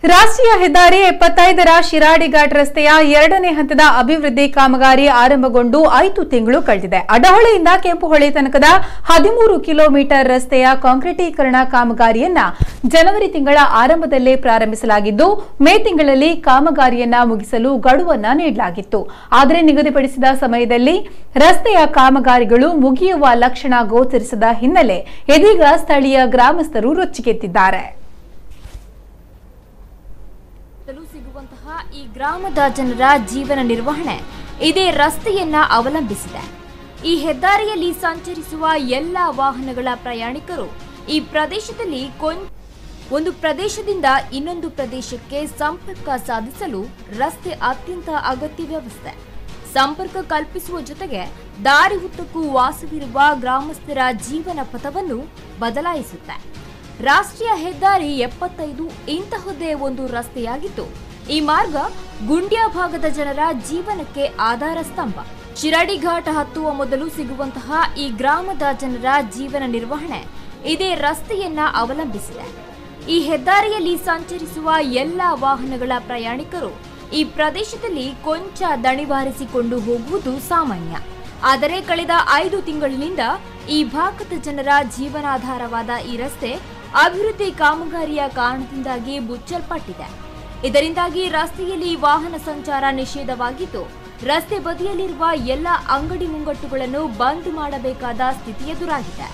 ರಾಷ್ಟ್ರೀಯ ಹೆದ್ದಾರಿ ಎಪ್ಪತ್ತೈದರ ಶಿರಾಡಿ ಘಾಟ್ ರಸ್ತೆಯ ಎರಡನೇ ಹಂತದ ಅಭಿವೃದ್ಧಿ ಕಾಮಗಾರಿ ಆರಂಭಗೊಂಡು ಐದು ತಿಂಗಳು ಕಳೆದಿದೆ ಅಡಹೊಳೆಯಿಂದ ಕೆಂಪುಹೊಳೆ ತನಕದ ಹದಿಮೂರು ಕಿಲೋಮೀಟರ್ ರಸ್ತೆಯ ಕಾಂಕ್ರೀಟೀಕರಣ ಕಾಮಗಾರಿಯನ್ನ ಜನವರಿ ತಿಂಗಳ ಆರಂಭದಲ್ಲೇ ಪ್ರಾರಂಭಿಸಲಾಗಿದ್ದು ಮೇ ತಿಂಗಳಲ್ಲಿ ಕಾಮಗಾರಿಯನ್ನ ಮುಗಿಸಲು ಗಡುವನ್ನ ನೀಡಲಾಗಿತ್ತು ಆದರೆ ನಿಗದಿಪಡಿಸಿದ ಸಮಯದಲ್ಲಿ ರಸ್ತೆಯ ಕಾಮಗಾರಿಗಳು ಮುಗಿಯುವ ಲಕ್ಷಣ ಗೋಚರಿಸದ ಹಿನ್ನೆಲೆ ಇದೀಗ ಸ್ಥಳೀಯ ಗ್ರಾಮಸ್ಥರು ರೊಚ್ಚಿಗೆದ್ದಿದ್ದಾರೆ ಸುತ್ತಲೂ ಸಿಗುವಂತಹ ಈ ಗ್ರಾಮದ ಜನರ ಜೀವನ ನಿರ್ವಹಣೆ ಇದೇ ರಸ್ತೆಯನ್ನ ಅವಲಂಬಿಸಿದೆ ಈ ಹೆದ್ದಾರಿಯಲ್ಲಿ ಸಂಚರಿಸುವ ಎಲ್ಲ ವಾಹನಗಳ ಪ್ರಯಾಣಿಕರು ಈ ಪ್ರದೇಶದಲ್ಲಿ ಕೊಂಚ ಒಂದು ಪ್ರದೇಶದಿಂದ ಇನ್ನೊಂದು ಪ್ರದೇಶಕ್ಕೆ ಸಂಪರ್ಕ ಸಾಧಿಸಲು ರಸ್ತೆ ಅತ್ಯಂತ ಅಗತ್ಯ ವ್ಯವಸ್ಥೆ ಸಂಪರ್ಕ ಕಲ್ಪಿಸುವ ಜೊತೆಗೆ ದಾರಿ ಉದ್ದಕ್ಕೂ ವಾಸವಿರುವ ಗ್ರಾಮಸ್ಥರ ಜೀವನ ಪಥವನ್ನು ಬದಲಾಯಿಸುತ್ತೆ ರಾಷ್ಟ್ರೀಯ ಹೆದ್ದಾರಿ ಎಪ್ಪತ್ತೈದು ಇಂತಹದ್ದೇ ಒಂದು ರಸ್ತೆಯಾಗಿದ್ದು ಈ ಮಾರ್ಗ ಗುಂಡ್ಯ ಭಾಗದ ಜನರ ಜೀವನಕ್ಕೆ ಆಧಾರ ಸ್ತಂಭ ಶಿರಾಡಿ ಘಾಟ್ ಹತ್ತುವ ಮೊದಲು ಸಿಗುವಂತಹ ಈ ಗ್ರಾಮದ ಜನರ ಜೀವನ ನಿರ್ವಹಣೆ ಇದೇ ರಸ್ತೆಯನ್ನ ಅವಲಂಬಿಸಿದೆ ಈ ಹೆದ್ದಾರಿಯಲ್ಲಿ ಸಂಚರಿಸುವ ಎಲ್ಲ ವಾಹನಗಳ ಪ್ರಯಾಣಿಕರು ಈ ಪ್ರದೇಶದಲ್ಲಿ ಕೊಂಚ ದಣಿವಾರಿಸಿಕೊಂಡು ಹೋಗುವುದು ಸಾಮಾನ್ಯ ಆದರೆ ಕಳೆದ ಐದು ತಿಂಗಳಿನಿಂದ ಈ ಭಾಗದ ಜನರ ಜೀವನಾಧಾರವಾದ ಈ ರಸ್ತೆ ಅಭಿವೃದ್ಧಿ ಕಾಮಗಾರಿಯ ಕಾರಣದಿಂದಾಗಿ ಮುಚ್ಚಲ್ಪಟ್ಟಿದೆ ಇದರಿಂದಾಗಿ ರಸ್ತೆಯಲ್ಲಿ ವಾಹನ ಸಂಚಾರ ನಿಷೇಧವಾಗಿದ್ದು ರಸ್ತೆ ಬದಿಯಲ್ಲಿರುವ ಎಲ್ಲ ಅಂಗಡಿ ಮುಂಗಟ್ಟುಗಳನ್ನು ಬಂದ್ ಮಾಡಬೇಕಾದ ಸ್ಥಿತಿ ಎದುರಾಗಿದೆ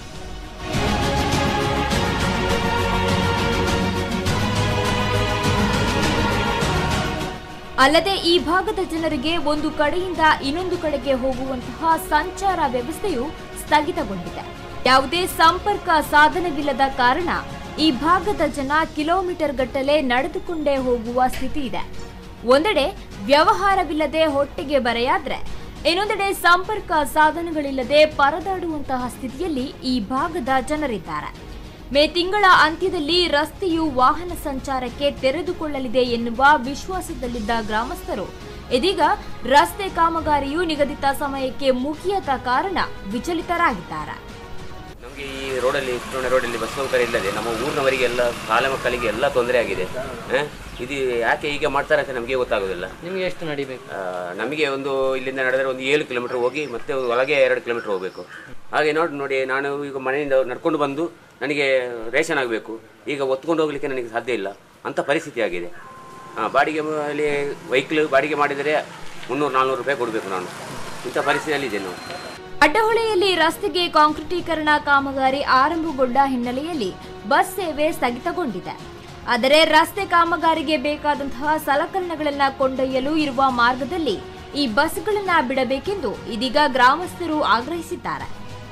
ಅಲ್ಲದೆ ಈ ಭಾಗದ ಜನರಿಗೆ ಒಂದು ಕಡೆಯಿಂದ ಇನ್ನೊಂದು ಕಡೆಗೆ ಹೋಗುವಂತಹ ಸಂಚಾರ ವ್ಯವಸ್ಥೆಯು ಸ್ಥಗಿತಗೊಂಡಿದೆ ಯಾವುದೇ ಸಂಪರ್ಕ ಸಾಧನವಿಲ್ಲದ ಕಾರಣ ಈ ಭಾಗದ ಜನ ಕಿಲೋಮೀಟರ್ ಗಟ್ಟಲೆ ನಡೆದುಕೊಂಡೇ ಹೋಗುವ ಸ್ಥಿತಿ ಇದೆ ಒಂದೆಡೆ ವ್ಯವಹಾರವಿಲ್ಲದೆ ಹೊಟ್ಟೆಗೆ ಬರೆಯಾದ್ರೆ ಇನ್ನೊಂದೆಡೆ ಸಂಪರ್ಕ ಸಾಧನಗಳಿಲ್ಲದೆ ಪರದಾಡುವಂತಹ ಸ್ಥಿತಿಯಲ್ಲಿ ಈ ಭಾಗದ ಜನರಿದ್ದಾರೆ ಮೇ ತಿಂಗಳ ಅಂತ್ಯದಲ್ಲಿ ರಸ್ತೆಯು ವಾಹನ ಸಂಚಾರಕ್ಕೆ ತೆರೆದುಕೊಳ್ಳಲಿದೆ ಎನ್ನುವ ವಿಶ್ವಾಸದಲ್ಲಿದ್ದ ಗ್ರಾಮಸ್ಥರು ಇದೀಗ ರಸ್ತೆ ಕಾಮಗಾರಿಯು ನಿಗದಿತ ಸಮಯಕ್ಕೆ ಮುಗಿಯದ ಕಾರಣ ವಿಚಲಿತರಾಗಿದ್ದಾರೆ ನಮಗೆ ಈ ರೋಡಲ್ಲಿ ಚಿತ್ರಣ ರೋಡಲ್ಲಿ ಬಸ್ ಸೌಕರ್ಯ ಇಲ್ಲದೆ ನಮ್ಮ ಊರಿನವರಿಗೆ ಎಲ್ಲ ಶಾಲೆ ಮಕ್ಕಳಿಗೆ ಎಲ್ಲ ತೊಂದರೆ ಆಗಿದೆ ಆ, ಇದು ಯಾಕೆ ಹೀಗೆ ಮಾಡ್ತಾರೆ ಅಂತ ನಮಗೆ ಗೊತ್ತಾಗೋದಿಲ್ಲ ನಿಮಗೆ ಎಷ್ಟು ನಡಿಬೇಕು ಆ, ನಮಗೆ ಒಂದು ಇಲ್ಲಿಂದ ನಡೆದರೆ ಒಂದು ಏಳು ಕಿಲೋಮೀಟರ್ ಹೋಗಿ ಮತ್ತೆ ಒಳಗೆ ಎರಡು ಕಿಲೋಮೀಟರ್ ಹೋಗಬೇಕು ಹಾಗೆ ನೋಡಿ ನೋಡಿ ನಾನು ಈಗ ಮನೆಯಿಂದ ನಡ್ಕೊಂಡು ಬಂದು ನನಗೆ ರೇಷನ್ ಆಗಬೇಕು ಈಗ ಒತ್ಕೊಂಡು ಹೋಗಲಿಕ್ಕೆ ನನಗೆ ಸಾಧ್ಯ ಇಲ್ಲ ಅಂಥ ಪರಿಸ್ಥಿತಿ ಆಗಿದೆ ಆ, ಬಾಡಿಗೆ ಅಲ್ಲಿ ವೆಹಿಕಲ್ ಬಾಡಿಗೆ ಮಾಡಿದರೆ ಮುನ್ನೂರು ನಾನ್ನೂರು ರೂಪಾಯಿ ಕೊಡಬೇಕು ನಾನು ಇಂಥ ಪರಿಸ್ಥಿತಿಯಲ್ಲಿದ್ದೇನೆ ನಾವು ಅಡ್ಡಹೊಳೆಯಲ್ಲಿ ರಸ್ತೆಗೆ ಕಾಂಕ್ರೀಟೀಕರಣ ಕಾಮಗಾರಿ ಆರಂಭಗೊಂಡ ಹಿನ್ನೆಲೆಯಲ್ಲಿ ಬಸ್ ಸೇವೆ ಸ್ಥಗಿತಗೊಂಡಿದೆ ಆದರೆ ರಸ್ತೆ ಕಾಮಗಾರಿಗೆ ಬೇಕಾದಂತಹ ಸಲಕರಣೆಗಳನ್ನ ಕೊಂಡೊಯ್ಯಲು ಇರುವ ಮಾರ್ಗದಲ್ಲಿ ಈ ಬಸ್ಗಳನ್ನ ಬಿಡಬೇಕೆಂದು ಇದೀಗ ಗ್ರಾಮಸ್ಥರು ಆಗ್ರಹಿಸಿದ್ದಾರೆ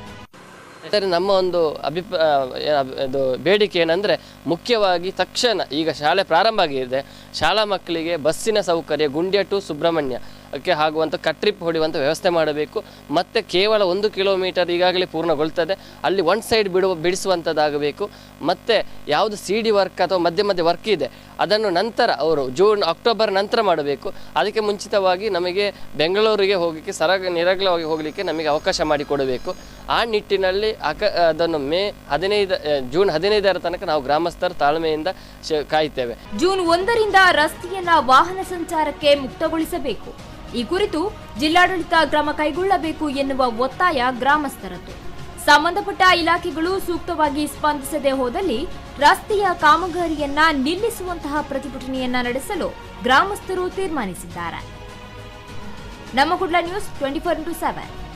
ಸರಿ ನಮ್ಮ ಒಂದು ಅಭಿಪ್ರ ಇದು ಬೇಡಿಕೆ ಏನಂದರೆ ಮುಖ್ಯವಾಗಿ ತಕ್ಷಣ ಈಗ ಶಾಲೆ ಪ್ರಾರಂಭ ಆಗಿದೆ ಶಾಲಾ ಮಕ್ಕಳಿಗೆ ಬಸ್ಸಿನ ಸೌಕರ್ಯ ಗುಂಡ್ಯ ಟು ಸುಬ್ರಹ್ಮಣ್ಯ ಕ್ಕೆ ಆಗುವಂಥ ಕಟ್ರಿಪ್ ಹೊಡೆಯುವಂಥ ವ್ಯವಸ್ಥೆ ಮಾಡಬೇಕು ಮತ್ತು ಕೇವಲ ಒಂದು ಕಿಲೋಮೀಟರ್ ಈಗಾಗಲೇ ಪೂರ್ಣಗೊಳ್ತದೆ ಅಲ್ಲಿ ಒನ್ ಸೈಡ್ ಬಿಡುವ ಬಿಡಿಸುವಂಥದ್ದಾಗಬೇಕು ಮತ್ತು ಯಾವುದು ಸಿ ಡಿ ವರ್ಕ್ ಅಥವಾ ಮಧ್ಯೆ ಮಧ್ಯೆ ವರ್ಕ್ ಇದೆ ಅದನ್ನು ನಂತರ ಅವರು ಜೂನ್ ಅಕ್ಟೋಬರ್ ನಂತರ ಮಾಡಬೇಕು ಅದಕ್ಕೆ ಮುಂಚಿತವಾಗಿ ನಮಗೆ ಬೆಂಗಳೂರಿಗೆ ಹೋಗಲಿಕ್ಕೆ ಸರಗ ನಿರಗ್ಲವಾಗಿ ಹೋಗಲಿಕ್ಕೆ ನಮಗೆ ಅವಕಾಶ ಮಾಡಿಕೊಡಬೇಕು ಆ ನಿಟ್ಟಿನಲ್ಲಿ ಅಕ ಅದನ್ನು ಮೇ ಹದಿನೈದು ಆ, ಜೂನ್ ಹದಿನೈದರ ತನಕ ನಾವು ಗ್ರಾಮಸ್ಥರು ತಾಳ್ಮೆಯಿಂದ ಶ- ಕಾಯ್ತೇವೆ ಜೂನ್ ಒಂದರಿಂದ ರಸ್ತೆಯನ್ನ ವಾಹನ ಸಂಚಾರಕ್ಕೆ ಮುಕ್ತಗೊಳಿಸಬೇಕು ಈ ಕುರಿತು ಜಿಲ್ಲಾಡಳಿತ ಕ್ರಮ ಕೈಗೊಳ್ಳಬೇಕು ಎನ್ನುವ ಒತ್ತಾಯ ಗ್ರಾಮಸ್ಥರದ್ದು ಸಂಬಂಧಪಟ್ಟ ಇಲಾಖೆಗಳು ಸೂಕ್ತವಾಗಿ ಸ್ಪಂದಿಸದೆ ಹೋದಲ್ಲಿ ರಸ್ತೆಯ ಕಾಮಗಾರಿಯನ್ನ ನಿಲ್ಲಿಸುವಂತಹ ಪ್ರತಿಭಟನೆಯನ್ನ ನಡೆಸಲು ಗ್ರಾಮಸ್ಥರು ತೀರ್ಮಾನಿಸಿದ್ದಾರೆ ನಮ್ಮ Kudla news twenty four into seven